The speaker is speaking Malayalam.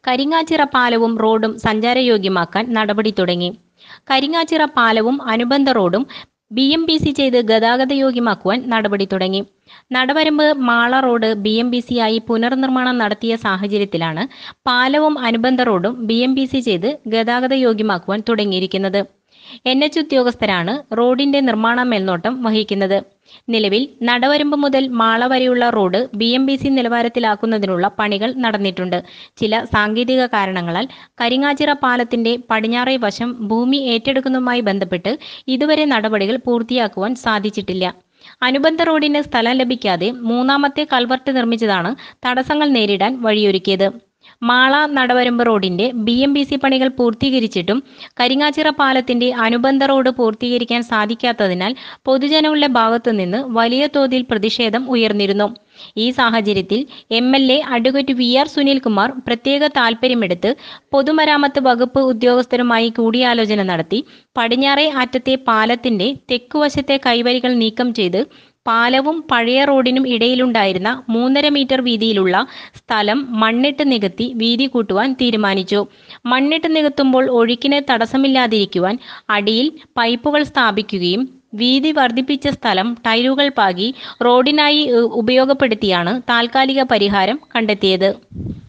കരിങ്ങാച്ചിറ പാലവും റോഡും സഞ്ചാരയോഗ്യമാക്കാൻ നടപടി തുടങ്ങി കരിങ്ങാച്ചിറ പാലവും അനുബന്ധ റോഡും ബി എം ബി സി ചെയ്ത് ഗതാഗതയോഗ്യമാക്കുവാൻ നടപടി തുടങ്ങി നടവരമ്പ് Mala road B M B C ആയി പുനർനിർമ്മാണം നടത്തിയ സാഹചര്യത്തിലാണ് പാലവും അനുബന്ധ റോഡും ബി എം ബി സി ചെയ്ത് ഗതാഗതയോഗ്യമാക്കുവാൻ തുടങ്ങിയിരിക്കുന്നത് എൻ എച്ച് ഉദ്യോഗസ്ഥരാണ് റോഡിന്റെ നിർമ്മാണ മേൽനോട്ടം വഹിക്കുന്നത് നിലവിൽ നടവരമ്പ് മുതൽ മാള വരെയുള്ള road B M B C നിലവാരത്തിലാക്കുന്നതിനുള്ള പണികൾ നടന്നിട്ടുണ്ട് ചില സാങ്കേതിക കാരണങ്ങളാൽ കരിങ്ങാച്ചിറ പാലത്തിന്റെ പടിഞ്ഞാറേ വശം ഭൂമി ഏറ്റെടുക്കുന്നതുമായി ബന്ധപ്പെട്ട് ഇതുവരെ നടപടികൾ പൂർത്തിയാക്കുവാൻ സാധിച്ചിട്ടില്ല അനുബന്ധ റോഡിന് സ്ഥലം ലഭിക്കാതെ മൂന്നാമത്തെ കൾവർട്ട് നിർമ്മിച്ചതാണ് തടസ്സങ്ങൾ നേരിടാൻ വഴിയൊരുക്കിയത് മാള നടവരമ്പ് റോഡിന്റെ ബി എം ബി സി പണികൾ പൂർത്തീകരിച്ചിട്ടും കരിങ്ങാച്ചിറ പാലത്തിന്റെ അനുബന്ധ റോഡ് പൂർത്തീകരിക്കാൻ സാധിക്കാത്തതിനാൽ പൊതുജനങ്ങളുടെ ഭാഗത്തുനിന്ന് വലിയ തോതിൽ പ്രതിഷേധം ഉയർന്നിരുന്നു ഈ സാഹചര്യത്തിൽ M L A advocate V R Sunilkumar പ്രത്യേക താൽപ്പര്യമെടുത്ത് പൊതുമരാമത്ത് വകുപ്പ് ഉദ്യോഗസ്ഥരുമായി കൂടിയാലോചന നടത്തി പടിഞ്ഞാറേ അറ്റത്തെ പാലത്തിന്റെ തെക്കുവശത്തെ കൈവരികൾ നീക്കം ചെയ്ത് പാലവും പഴയ റോഡിനും ഇടയിലുണ്ടായിരുന്ന മൂന്നര മീറ്റർ വീതിയിലുള്ള സ്ഥലം മണ്ണിട്ട് നികത്തി വീതി കൂട്ടുവാൻ തീരുമാനിച്ചു മണ്ണിട്ട് നികത്തുമ്പോൾ ഒഴുക്കിന് തടസ്സമില്ലാതിരിക്കുവാൻ അടിയിൽ പൈപ്പുകൾ സ്ഥാപിക്കുകയും വീതി വർദ്ധിപ്പിച്ച സ്ഥലം ടൈലുകൾ പാകി റോഡിനായി ഉപയോഗപ്പെടുത്തിയാണ് താൽക്കാലിക പരിഹാരം കണ്ടെത്തിയത്